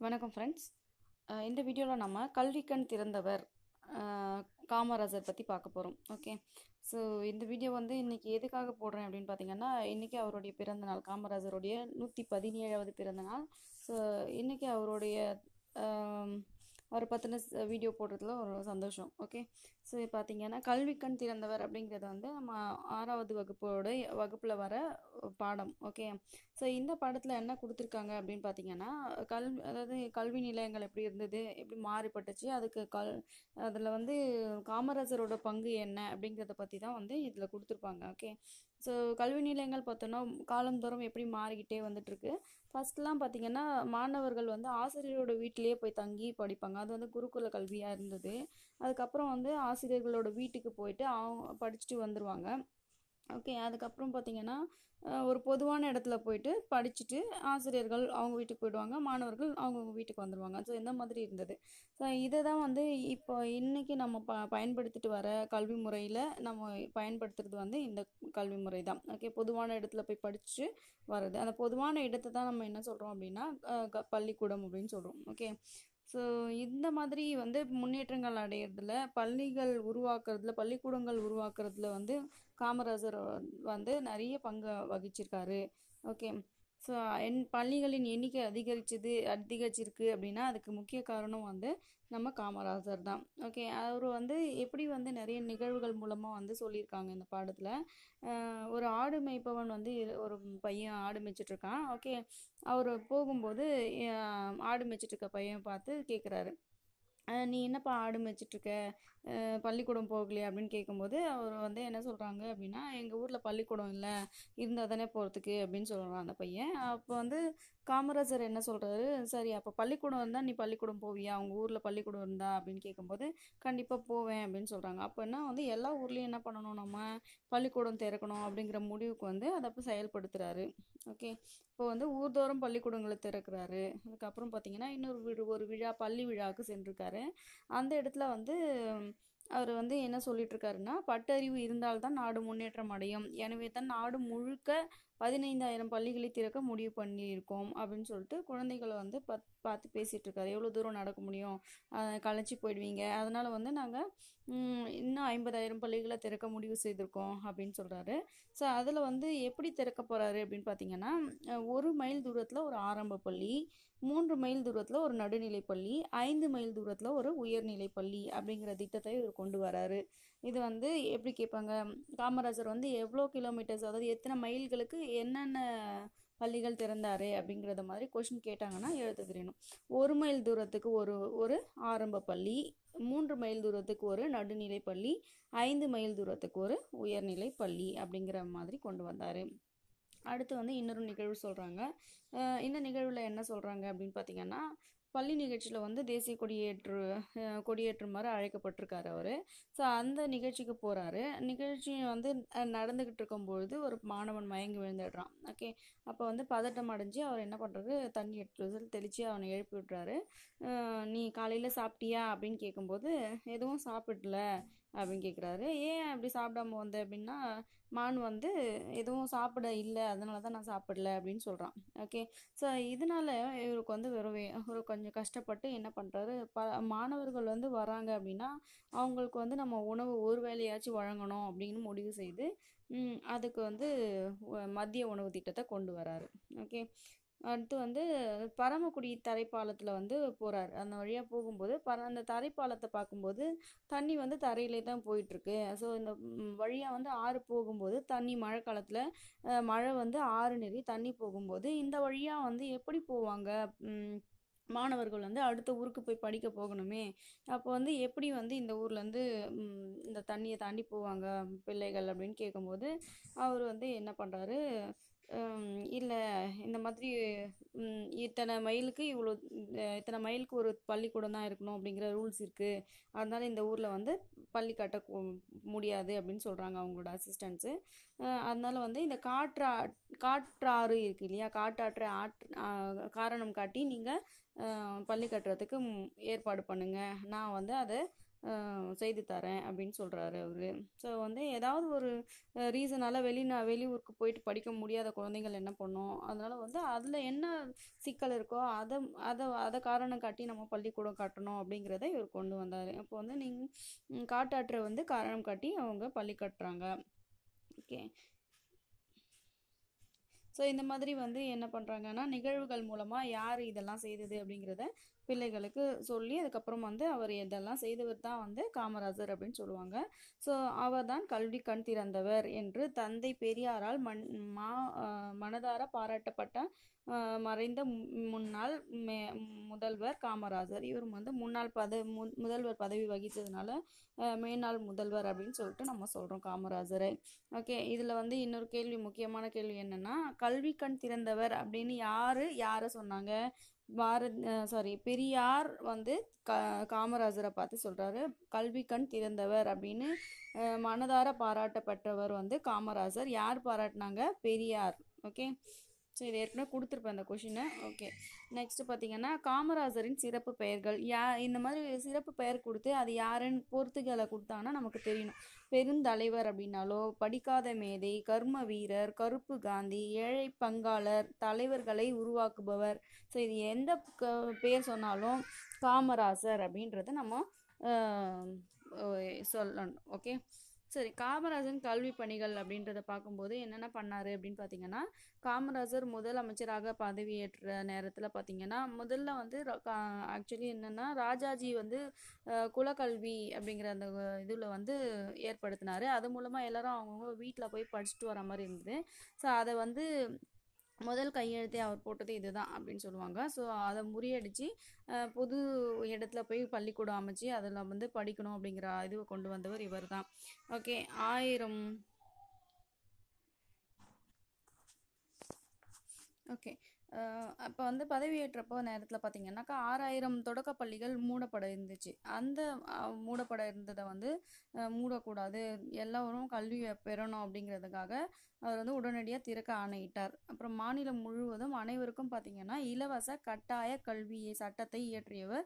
வணக்கம் ஃப்ரெண்ட்ஸ் இந்த வீடியோவில் நம்ம கல்விக்கண் திறந்தவர் அஹ், காமராஜர் பற்றி பார்க்க போகிறோம் ஓகே ஸோ இந்த வீடியோ வந்து இன்றைக்கி எதுக்காக போடுறேன் அப்படின்னு பார்த்தீங்கன்னா இன்றைக்கி அவருடைய பிறந்த நாள் காமராஜருடைய நூற்றி பதினேழாவது பிறந்த நாள் ஸோ இன்றைக்கி அவருடைய ஆம், அவரை பற்றின வீடியோ போடுறதுல ஒரு சந்தோஷம் ஓகே ஸோ பார்த்தீங்கன்னா கல்விக்கண் திறந்தவர் அப்படிங்கிறது வந்து நம்ம ஆறாவது வகுப்போட வகுப்பில் வர பாடம் ஓகே ஸோ இந்த பாடத்தில் என்ன கொடுத்துருக்காங்க அப்படின்னு பார்த்தீங்கன்னா கல்வி அதாவது கல்வி நிலையங்கள் எப்படி இருந்தது எப்படி மாறுபட்டுச்சு அதுக்கு கல் அதில் வந்து காமராஜரோட பங்கு என்ன அப்படிங்கிறத பற்றி தான் வந்து இதில் கொடுத்துருப்பாங்க ஓகே ஸோ கல்வி நிலையங்கள் பார்த்தோன்னா காலந்தோறும் எப்படி மாறிக்கிட்டே வந்துட்டுருக்கு ஃபஸ்ட்லாம் பார்த்தீங்கன்னா மாணவர்கள் வந்து ஆசிரியரோட வீட்டிலேயே போய் தங்கி படிப்பாங்க அது வந்து குருகுல கல்வியாக இருந்தது அதுக்கப்புறம் வந்து ஆசிரியர்களோட வீட்டுக்கு போயிட்டு அவங்க படிச்சுட்டு வந்துடுவாங்க ஓகே அதுக்கப்புறம் பார்த்தீங்கன்னா அஹ், ஒரு பொதுவான இடத்துல போயிட்டு படிச்சுட்டு ஆசிரியர்கள் அவங்க வீட்டுக்கு போயிடுவாங்க மாணவர்கள் அவங்கவுங்க வீட்டுக்கு வந்துடுவாங்க ஸோ இந்த மாதிரி இருந்தது ஸோ இதை தான் வந்து இப்போ இன்றைக்கி நம்ம ப பயன்படுத்திட்டு வர கல்வி முறையில் நம்ம பயன்படுத்துறது வந்து இந்த கல்வி முறை தான் ஓகே பொதுவான இடத்துல போய் படிச்சுட்டு வர்றது அந்த பொதுவான இடத்தை தான் நம்ம என்ன சொல்கிறோம் அப்படின்னா அஹ், க- பள்ளிக்கூடம் அப்படின்னு சொல்கிறோம் ஓகே ஸோ இந்த மாதிரி வந்து முன்னேற்றங்கள் அடையிறதுல பள்ளிகள் உருவாக்குறதுல பள்ளிக்கூடங்கள் உருவாக்குறதுல வந்து காமராஜர் வந்து நிறைய பங்கு வகிச்சிருக்காரு ஓகே ஸோ என் பள்ளிகளின் எண்ணிக்கை அதிகரிச்சது அதிகரிச்சிருக்கு அப்படின்னா அதுக்கு முக்கிய காரணம் வந்து நம்ம காமராஜர் தான் ஓகே அவர் வந்து எப்படி வந்து நிறைய நிகழ்வுகள் மூலமாக வந்து சொல்லியிருக்காங்க இந்த பாடத்தில் ஒரு ஆடு மேய்ப்பவன் வந்து இரு- ஒரு பையன் ஆடு மேய்ச்சிட்டு இருக்கான் ஓகே அவர் போகும்போது அஹ், ஆடு மேய்ச்சிட்டு இருக்க பையன் பார்த்து கேட்குறாரு நீ என்னப்பா ஆடு மேய்ச்சிட்டு இருக்க அஹ், பள்ளிக்கூடம் போகலையா அப்படின்னு கேட்கும்போது அவர் வந்து என்ன சொல்கிறாங்க அப்படின்னா எங்கள் ஊரில் பள்ளிக்கூடம் இல்லை இருந்தால் தானே போகிறதுக்கு அப்படின்னு சொல்கிறான் அந்த பையன் அப்போ வந்து காமராஜர் என்ன சொல்கிறாரு சரி அப்போ பள்ளிக்கூடம் இருந்தால் நீ பள்ளிக்கூடம் போவியா உங்கள் ஊரில் பள்ளிக்கூடம் இருந்தா அப்படின்னு கேட்கும்போது கண்டிப்பாக போவேன் அப்படின்னு சொல்கிறாங்க அப்போனா வந்து எல்லா ஊர்லேயும் என்ன பண்ணணும் நம்ம பள்ளிக்கூடம் திறக்கணும் அப்படிங்கிற முடிவுக்கு வந்து அதை அப்போ செயல்படுத்துகிறாரு ஓகே இப்போ வந்து ஊர்தோறும் பள்ளிக்கூடங்களை திறக்கிறாரு அதுக்கப்புறம் பார்த்தீங்கன்னா இன்னொரு விழு ஒரு விழா பள்ளி விழாவுக்கு சென்றிருக்காரு அந்த இடத்துல வந்து அவர் வந்து என்ன சொல்லிட்டு இருக்காருன்னா பட்டறிவு இருந்தால்தான் நாடு முன்னேற்றம் அடையும் எனவே தான் நாடு முழுக்க பதினைந்தாயிரம் பள்ளிகளை திறக்க முடிவு பண்ணியிருக்கோம் அப்படின்னு சொல்லிட்டு குழந்தைகளை வந்து பத் பார்த்து பேசிட்டு இருக்காரு எவ்வளோ தூரம் நடக்க முடியும் அஹ் களைச்சி போயிடுவீங்க அதனால வந்து நாங்கள் இன்னும் ஐம்பதாயிரம் பள்ளிகளை திறக்க முடிவு செய்திருக்கோம் அப்படின்னு சொல்கிறாரு ஸோ அதில் வந்து எப்படி திறக்க போகிறாரு அப்படின்னு பார்த்தீங்கன்னா அஹ் ஒரு மைல் தூரத்தில் ஒரு ஆரம்ப பள்ளி மூன்று மைல் தூரத்தில் ஒரு நடுநிலை பள்ளி ஐந்து மைல் தூரத்தில் ஒரு உயர்நிலை பள்ளி அப்படிங்கிற திட்டத்தை இவர் கொண்டு வராரு இது வந்து எப்படி கேட்பாங்க காமராஜர் வந்து எவ்வளோ கிலோமீட்டர்ஸ் அதாவது எத்தனை மைல்களுக்கு என்னென்ன பள்ளிகள் திறந்தாரு அப்படிங்கிறத மாதிரி கொஷின் கேட்டாங்கன்னா எழுத தெரியணும் ஒரு மைல் தூரத்துக்கு ஒரு ஒரு ஆரம்ப பள்ளி மூன்று மைல் தூரத்துக்கு ஒரு நடுநிலை பள்ளி ஐந்து மைல் தூரத்துக்கு ஒரு உயர்நிலை பள்ளி அப்படிங்கிற மாதிரி கொண்டு வந்தார் அடுத்து வந்து இன்னொரு நிகழ்வு சொல்கிறாங்க இந்த நிகழ்வில் என்ன சொல்கிறாங்க அப்படின்னு பார்த்தீங்கன்னா பள்ளி நிகழ்ச்சியில் வந்து தேசிய கொடியேற்று அஹ், கொடியேற்றுமாறு அழைக்கப்பட்டிருக்காரு அவர் ஸோ அந்த நிகழ்ச்சிக்கு போகிறாரு நிகழ்ச்சி வந்து அஹ், நடந்துக்கிட்டு இருக்கும்பொழுது ஒரு மாணவன் மயங்கி விழுந்துடுறான் ஓகே அப்போ வந்து பதட்டம் அடைஞ்சு அவர் என்ன பண்ணுறாரு தண்ணி எடுத்து வந்து தெளித்து அவனை எழுப்பி விட்றாரு அஹ், நீ காலையில் சாப்பிட்டியா அப்படின்னு கேட்கும்போது எதுவும் சாப்பிடல அப்படின்னு கேட்குறாரு ஏன் அப்படி சாப்பிடாம வந்த அப்படின்னா மான் வந்து எதுவும் சாப்பிட இல்லை அதனால தான் நான் சாப்பிடல அப்படின்னு சொல்கிறான் ஓகே ஸோ இதனால இவருக்கு வந்து வெறும் வே- ஒரு கொஞ்சம் கஷ்டப்பட்டு என்ன பண்ணுறாரு ப மாணவர்கள் வந்து வராங்க அப்படின்னா அவங்களுக்கு வந்து நம்ம உணவு ஒரு வேளையாச்சும் வழங்கணும் அப்படின்னு முடிவு செய்து ம், அதுக்கு வந்து உ- மதிய உணவு திட்டத்தை கொண்டு வராரு ஓகே அடுத்து வந்து பரமக்குடி தரைப்பாலத்தில் வந்து போகிறாரு அந்த வழியாக போகும்போது பர அந்த தரைப்பாலத்தை பார்க்கும்போது தண்ணி வந்து தரையிலே தான் போயிட்டுருக்கு ஸோ இந்த வழியாக வந்து ஆறு போகும்போது தண்ணி மழை காலத்தில் மழை வந்து ஆறு நிறைய தண்ணி போகும்போது இந்த வழியாக வந்து எப்படி போவாங்க ம், மாணவர்கள் வந்து அடுத்த ஊருக்கு போய் படிக்க போகணுமே அப்போ வந்து எப்படி வந்து இந்த ஊர்லேருந்து இந்த தண்ணியை தாண்டி போவாங்க பிள்ளைகள் அப்படின்னு கேட்கும்போது அவர் வந்து என்ன பண்ணுறாரு இல்லை இந்த மாதிரி ம், இத்தனை மைலுக்கு இவ்வளோ அஹ், இத்தனை மைலுக்கு ஒரு பள்ளிக்கூடம் தான் இருக்கணும் அப்படிங்கிற ரூல்ஸ் இருக்குது அதனால இந்த ஊரில் வந்து பள்ளி கட்ட கு- முடியாது அப்படின்னு சொல்கிறாங்க அவங்களோட அசிஸ்டன்ஸு அதனால வந்து இந்த காற்றா காற்றாறு இருக்கு இல்லையா காட்டாற்ற ஆற்று ஆஹ் காரணம் காட்டி நீங்கள் பள்ளி கட்டுறதுக்கு ம், ஏற்பாடு பண்ணுங்க நான் வந்து அதை செய்து தரேன் அப்படின்னு சொல்கிறாரு அவர் ஸோ வந்து ஏதாவது ஒரு ரீசனால் வெளிநா வெளியூருக்கு போயிட்டு படிக்க முடியாத குழந்தைகள் என்ன பண்ணும் அதனால் வந்து அதில் என்ன சிக்கல் இருக்கோ அதை அதை அதை காரணம் காட்டி நம்ம பள்ளிக்கூடம் கட்டணும் அப்படிங்கிறத இவர் கொண்டு வந்தார் அப்போ வந்து நீங்கள் காட்டாற்றை வந்து காரணம் காட்டி அவங்க பள்ளி கட்டுறாங்க ஓகே ஸோ இந்த மாதிரி வந்து என்ன பண்ணுறாங்கன்னா நிகழ்வுகள் மூலமாக யார் இதெல்லாம் செய்தது அப்படிங்கிறத பிள்ளைகளுக்கு சொல்லி அதுக்கப்புறம் வந்து அவர் இதெல்லாம் செய்தவர் தான் வந்து காமராஜர் அப்படின்னு சொல்லுவாங்க ஸோ அவர் தான் கல்வி கண் திறந்தவர் என்று தந்தை பெரியாரால் மண் மா மனதார பாராட்டப்பட்ட மறைந்த முன்னாள் மே முதல்வர் காமராஜர் இவர் வந்து முன்னாள் பத மு முதல்வர் பதவி வகித்ததுனால மேனாள் முதல்வர் அப்படின்னு சொல்லிட்டு நம்ம சொல்கிறோம் காமராஜரை ஓகே இதில் வந்து இன்னொரு கேள்வி முக்கியமான கேள்வி என்னென்னா கல்வி கண் திறந்தவர் அப்படின்னு யார் யாரை சொன்னாங்க பாரத் சாரி பெரியார் வந்து க காமராஜரை பார்த்து சொல்கிறாரு கல்வி கண் திறந்தவர் அப்படின்னு மனதார பாராட்டப்பட்டவர் வந்து காமராஜர் யார் பாராட்டினாங்க பெரியார் ஓகே ஸோ இது ஏற்கனவே கொடுத்துருப்பேன் அந்த கொஷினை ஓகே நெக்ஸ்ட்டு பார்த்தீங்கன்னா காமராஜரின் சிறப்பு பெயர்கள் யா இந்த மாதிரி சிறப்பு பெயர் கொடுத்து அது யாருன்னு பொறுத்துகளை கொடுத்தாங்கன்னா நமக்கு தெரியணும் பெருந்தலைவர் அப்படின்னாலோ படிக்காத மேதை கர்ம வீரர் கருப்பு காந்தி ஏழை பங்காளர் தலைவர்களை உருவாக்குபவர் ஸோ இது எந்த பேர் சொன்னாலும் காமராசர் அப்படின்றத நம்ம சொல்லணும் ஓகே சரி காமராஜன் கல்வி பணிகள் அப்படின்றத பார்க்கும்போது என்னென்ன பண்ணார் அப்படின்னு பார்த்தீங்கன்னா காமராஜர் முதல் அமைச்சராக பதவியேற்ற நேரத்தில் பார்த்தீங்கன்னா முதல்ல வந்து ஆக்சுவலி என்னென்னா ராஜாஜி வந்து குலக்கல்வி அப்படிங்கிற அந்த இதில் வந்து ஏற்படுத்தினார் அது மூலமாக எல்லாரும் அவங்கவுங்க வீட்டில் போய் படிச்சுட்டு வர மாதிரி இருந்தது ஸோ அதை வந்து முதல் கையெழுத்தே அவர் போட்டது இதுதான் அப்படின்னு சொல்லுவாங்க ஸோ அதை முறியடித்து பொது இடத்துல போய் பள்ளிக்கூடம் அமைச்சு அதில் வந்து படிக்கணும் அப்படிங்கிற இதுவை கொண்டு வந்தவர் இவர் தான் ஓகே ஆயிரம் ஓகே அப்போ வந்து பதவியேற்றப்போ நேரத்தில் பார்த்தீங்கன்னாக்கா ஆறாயிரம் தொடக்க பள்ளிகள் மூடப்பட இருந்துச்சு அந்த மூடப்பட இருந்ததை வந்து மூடக்கூடாது எல்லோரும் கல்வியை பெறணும் அப்படிங்கிறதுக்காக அவர் வந்து உடனடியாக திறக்க ஆணையிட்டார் அப்புறம் மாநிலம் முழுவதும் அனைவருக்கும் பார்த்திங்கன்னா இலவச கட்டாய கல்வியை சட்டத்தை இயற்றியவர்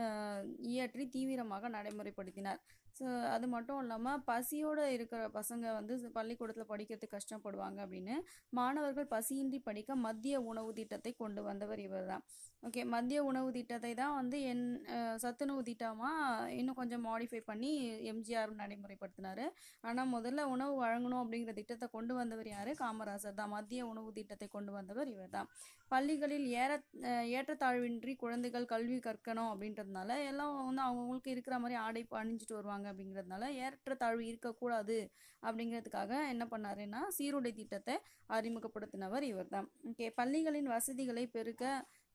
இயற்றி தீவிரமாக நடைமுறைப்படுத்தினார் ஸோ அது மட்டும் இல்லாமல் பசியோடு இருக்கிற பசங்க வந்து பள்ளிக்கூடத்தில் படிக்கிறதுக்கு கஷ்டப்படுவாங்க அப்படின்னு மாணவர்கள் பசியின்றி படிக்க மத்திய உணவு திட்டத்தை கொண்டு வந்தவர் இவர் தான் ஓகே மத்திய உணவு திட்டத்தை தான் வந்து என் சத்துணவு திட்டமாக இன்னும் கொஞ்சம் மாடிஃபை பண்ணி எம்ஜிஆர் நடைமுறைப்படுத்தினார் ஆனால் முதல்ல உணவு வழங்கணும் அப்படிங்கிற திட்டத்தை கொண்டு வந்தவர் யார் காமராஜர் தான் மத்திய உணவு திட்டத்தை கொண்டு வந்தவர் இவர் தான் பள்ளிகளில் ஏற ஏற்றத்தாழ்வின்றி குழந்தைகள் கல்வி கற்கணும் அப்படின்றதுனால எல்லாம் வந்து அவங்கவுங்களுக்கு இருக்கிற மாதிரி ஆடை அணிஞ்சிட்டு வருவாங்க அப்படிங்கிறதுனால ஏற்றத்தாழ்வு இருக்கக்கூடாது அப்படிங்கிறதுக்காக என்ன பண்ணாருன்னா சீருடை திட்டத்தை அறிமுகப்படுத்தினவர் இவர் தான் ஓகே பள்ளிகளின் வசதிகளை பெருக்க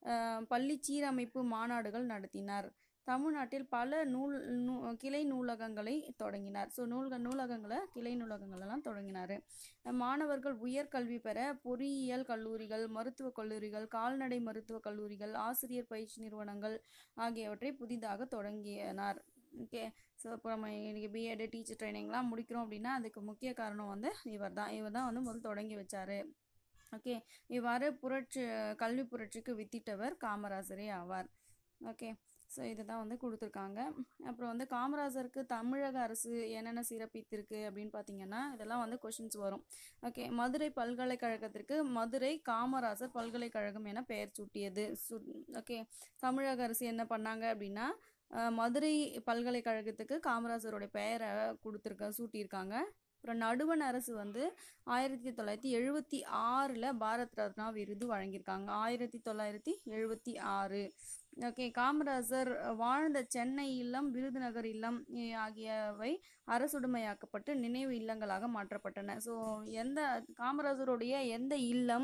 பள்ளி சீரமைப்பு மாநாடுகள் நடத்தினார் தமிழ்நாட்டில் பல நூல் நூ கிளை நூலகங்களை தொடங்கினார் ஸோ நூல்கள் நூலகங்களை கிளை நூலகங்களெல்லாம் தொடங்கினார் மாணவர்கள் உயர்கல்வி பெற பொறியியல் கல்லூரிகள் மருத்துவக் கல்லூரிகள் கால்நடை மருத்துவக் கல்லூரிகள் ஆசிரியர் பயிற்சி நிறுவனங்கள் ஆகியவற்றை புதிதாக தொடங்கினார் ஓகே ஸோ இப்போ நம்ம இன்றைக்கி பிஎட் டீச்சர் ட்ரைனிங்லாம் முடிக்கிறோம் அப்படின்னா அதுக்கு முக்கிய காரணம் வந்து இவர் தான் இவர் தான் வந்து முதல் தொடங்கி வச்சார் ஓகே இவ்வாறு புரட்சி கல்வி புரட்சிக்கு வித்திட்டவர் காமராஜரே ஆவார் ஓகே ஸோ இதை தான் வந்து கொடுத்துருக்காங்க அப்புறம் வந்து காமராஜருக்கு தமிழக அரசு என்னென்ன சிறப்பித்திருக்கு அப்படின்னு பார்த்தீங்கன்னா இதெல்லாம் வந்து கொஷின்ஸ் வரும் ஓகே மதுரை பல்கலைக்கழகத்திற்கு மதுரை காமராஜர் பல்கலைக்கழகம் என பெயர் சூட்டியது சு ஓகே தமிழக அரசு என்ன பண்ணாங்க அப்படின்னா மதுரை பல்கலைக்கழகத்துக்கு காமராஜருடைய பெயரை கொடுத்துருக்க சூட்டியிருக்காங்க அப்புறம் நடுவண் அரசு வந்து ஆயிரத்தி தொள்ளாயிரத்தி எழுபத்தி ஆறில் பாரத் ரத்னா விருது வழங்கியிருக்காங்க ஆயிரத்தி தொள்ளாயிரத்தி எழுபத்தி ஆறு ஓகே காமராஜர் வாழ்ந்த சென்னை இல்லம் விருதுநகர் இல்லம் ஆகியவை அரசுடைமையாக்கப்பட்டு நினைவு இல்லங்களாக மாற்றப்பட்டன ஸோ எந்த காமராஜருடைய எந்த இல்லம்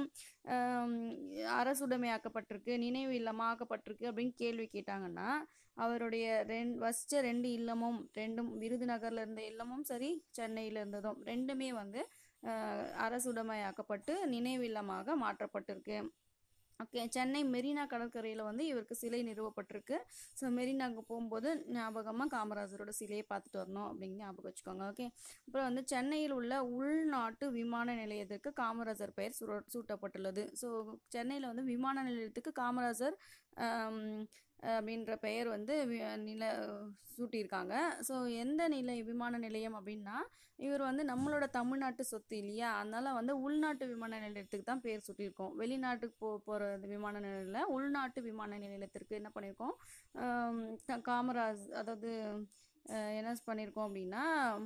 அரசுடைமையாக்கப்பட்டிருக்கு நினைவு இல்லமாக்கப்பட்டிருக்கு அப்படின்னு கேள்வி கேட்டாங்கன்னா அவருடைய ரெண் வசித்த ரெண்டு இல்லமும் ரெண்டும் விருதுநகரில் இருந்த இல்லமும் சரி சென்னையில் இருந்ததும் ரெண்டுமே வந்து அரசுடைமையாக்கப்பட்டு நினைவு இல்லமாக மாற்றப்பட்டிருக்கு ஓகே சென்னை மெரினா கடற்கரையில் வந்து இவருக்கு சிலை நிறுவப்பட்டிருக்கு ஸோ மெரினாக்கு போகும்போது ஞாபகமாக காமராஜரோட சிலையை பார்த்துட்டு வரணும் அப்படின்னு ஞாபகம் வச்சுக்கோங்க ஓகே அப்புறம் வந்து சென்னையில் உள்ள உள்நாட்டு விமான நிலையத்திற்கு காமராஜர் பெயர் சூ சூட்டப்பட்டுள்ளது ஸோ சென்னையில் வந்து விமான நிலையத்துக்கு காமராஜர் அப்படின்ற பெயர் வந்து வி- நில சூட்டியிருக்காங்க ஸோ எந்த நிலை விமான நிலையம் அப்படின்னா இவர் வந்து நம்மளோட தமிழ்நாட்டு சொத்து இல்லையா அதனால வந்து உள்நாட்டு விமான நிலையத்துக்கு தான் பேர் சூட்டியிருக்கோம் வெளிநாட்டுக்கு போ போகிற விமான நிலையில் உள்நாட்டு விமான நிலையத்திற்கு என்ன பண்ணியிருக்கோம் ஆம், க- காமராஜ் அதாவது அஹ், என்ன பண்ணியிருக்கோம் அப்படின்னா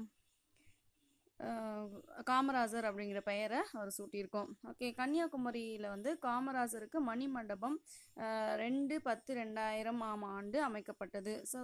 அஹ், காமராஜர் அப்படிங்கிற பெயரை அவர் சூட்டியிருக்கோம் ஓகே கன்னியாகுமரியில் வந்து காமராஜருக்கு மணி மண்டபம் அஹ், ரெண்டு பத்து ரெண்டாயிரம் ஆம் ஆண்டு அமைக்கப்பட்டது ஸோ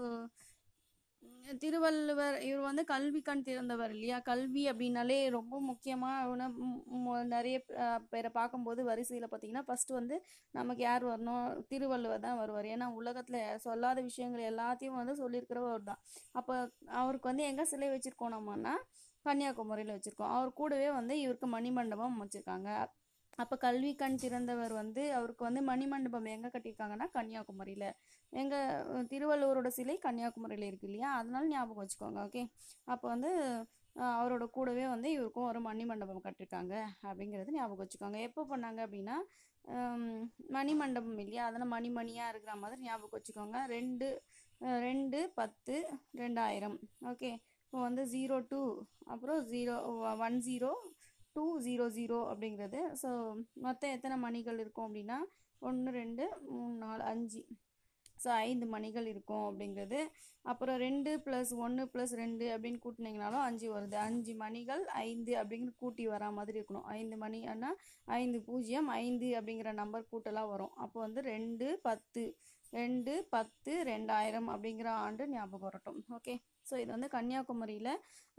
திருவள்ளுவர் இவர் வந்து கல்வி கண் திறந்தவர் இல்லையா கல்வி அப்படின்னாலே ரொம்ப முக்கியமாக நிறைய அஹ், பேரை பார்க்கும்போது வரிசையில் பார்த்தீங்கன்னா ஃபர்ஸ்ட் வந்து நமக்கு யார் வரணும் திருவள்ளுவர் தான் வருவார் ஏன்னா உலகத்தில் சொல்லாத விஷயங்கள் எல்லாத்தையும் வந்து சொல்லியிருக்கிறவர் தான் அப்போ அவருக்கு வந்து எங்கே சிலை வச்சுருக்கோம் நம்மன்னா கன்னியாகுமரியில் வச்சுருக்கோம் அவர் கூடவே வந்து இவருக்கு மணிமண்டபம் வச்சுருக்காங்க அப்போ கல்வி கண் திறந்தவர் வந்து அவருக்கு வந்து மணிமண்டபம் எங்கே கட்டியிருக்காங்கன்னா கன்னியாகுமரியில் எங்கள் திருவள்ளுவரோட சிலை கன்னியாகுமரியில் இருக்கு இல்லையா அதனால ஞாபகம் வச்சுக்கோங்க ஓகே அப்போ வந்து அஹ், அவரோட கூடவே வந்து இவருக்கும் ஒரு மணிமண்டபம் கட்டியிருக்காங்க அப்படிங்கிறது ஞாபகம் வச்சுக்கோங்க எப்போ பண்ணாங்க அப்படின்னா ஹம், மணிமண்டபம் இல்லையா அதெல்லாம் மணி மணியாக இருக்கிற மாதிரி ஞாபகம் வச்சுக்கோங்க ரெண்டு அஹ், ரெண்டு பத்து ரெண்டாயிரம் ஓகே இப்போ வந்து ஜீரோ டூ அப்புறம் zero one zero two zero zero அப்படிங்கிறது ஸோ மொத்தம் எத்தனை மணிகள் இருக்கும் அப்படின்னா ஒன்று ரெண்டு மூணு நாலு அஞ்சு ஸோ ஐந்து மணிகள் இருக்கும் அப்படிங்கிறது அப்புறம் ரெண்டு ப்ளஸ் ஒன்று ப்ளஸ் ரெண்டு அப்படின்னு கூட்டினீங்கனாலும் அஞ்சு வருது அஞ்சு மணிகள் ஐந்து அப்படிங்கிற கூட்டி வரா மாதிரி இருக்கணும் ஐந்து மணி ஆனா ஐந்து பூஜ்ஜியம் ஐந்து அப்படிங்கிற நம்பர் கூட்டலாம் வரும் அப்போ வந்து ரெண்டு பத்து ரெண்டு பத்து ரெண்டாயிரம் அப்படிங்கிற ஆண்டு ஞாபகம் வரட்டும் ஓகே ஸோ இது வந்து கன்னியாகுமரியில்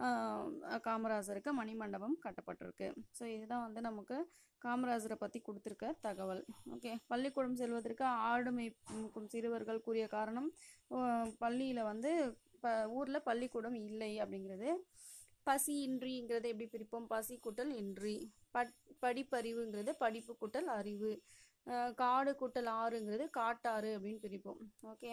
காமராஜருக்கு மணிமண்டபம் கட்டப்பட்டிருக்கு ஸோ இதுதான் வந்து நமக்கு காமராஜரை பற்றி கொடுத்துருக்க தகவல் ஓகே பள்ளிக்கூடம் செல்வதற்கு ஆடு மேய்க்கும் சிறுவர்கள் கூறிய காரணம் பள்ளியில் வந்து ப ஊரில் பள்ளிக்கூடம் இல்லை அப்படிங்கிறது பசி இன்றிங்கிறது எப்படி பிரிப்போம் பசி கூட்டல் இன்றி பட் படிப்பறிவுங்கிறது படிப்பு கூட்டல் அறிவு அஹ் காடு கூட்டல் ஆறுங்கிறது காட்டாறு அப்படின்னு பிரிப்போம் ஓகே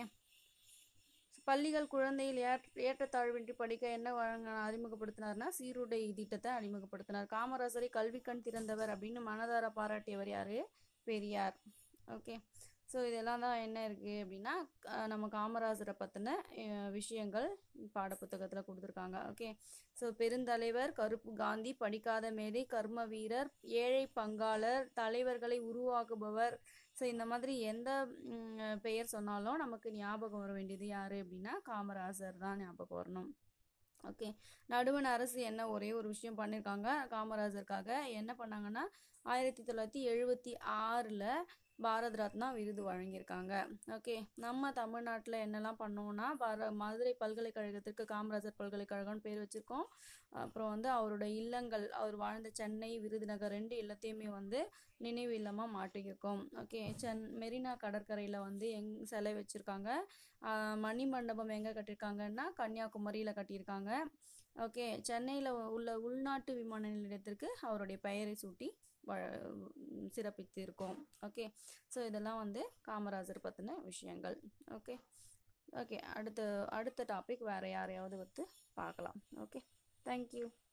பள்ளிகள் குழந்தையில் ஏற்ற ஏற்றத்தாழ்வின்றி படிக்க என்ன வழங்க அறிமுகப்படுத்தினார்னா சீருடை திட்டத்தை அறிமுகப்படுத்தினார் காமராசரை கல்வி கண் திறந்தவர் அப்படின்னு மனதார பாராட்டியவர் யாரு பெரியார் ஓகே ஸோ இதெல்லாம் தான் என்ன இருக்குது அப்படின்னா அஹ் நம்ம காமராஜரை பற்றின விஷயங்கள் பாடப்புத்தகத்தில் கொடுத்துருக்காங்க ஓகே ஸோ பெருந்தலைவர் கருப்பு காந்தி படிக்காத மேதை கர்ம வீரர் ஏழை பங்காளர் தலைவர்களை உருவாக்குபவர் ஸோ இந்த மாதிரி எந்த ம், பெயர் சொன்னாலும் நமக்கு ஞாபகம் வர வேண்டியது யார் அப்படின்னா காமராஜர் தான் ஞாபகம் வரணும் ஓகே நடுவண் அரசு என்ன ஒரே ஒரு விஷயம் பண்ணியிருக்காங்க காமராஜருக்காக என்ன பண்ணாங்கன்னா ஆயிரத்தி தொள்ளாயிரத்தி எழுபத்தி ஆறில் பாரத் ரத்னா விருது வழங்கியிருக்காங்க ஓகே நம்ம தமிழ்நாட்டில் என்னெல்லாம் பண்ணோம்னா பார மதுரை பல்கலைக்கழகத்திற்கு காமராஜர் பல்கலைக்கழகம்னு பேர் வச்சுருக்கோம் அப்புறம் வந்து அவரோட இல்லங்கள் அவர் வாழ்ந்த சென்னை விருதுநகர் ரெண்டு இல்லத்தையுமே வந்து நினைவு இல்லமாக மாற்றியிருக்கோம் ஓகே சென் மெரினா கடற்கரையில் வந்து எங் சிலை வச்சுருக்காங்க மணி மண்டபம் எங்கே கட்டியிருக்காங்கன்னா கன்னியாகுமரியில் கட்டியிருக்காங்க ஓகே சென்னையில் உள்ள உள்நாட்டு விமான நிலையத்திற்கு அவருடைய பெயரை சூட்டி வ சிறப்பித்து இருக்கோம் ஓகே ஸோ இதெல்லாம் வந்து காமராஜர் பற்றின விஷயங்கள் ஓகே ஓகே அடுத்த அடுத்த டாபிக் வேறு யாரையாவது வந்து பார்க்கலாம் ஓகே தேங்க்யூ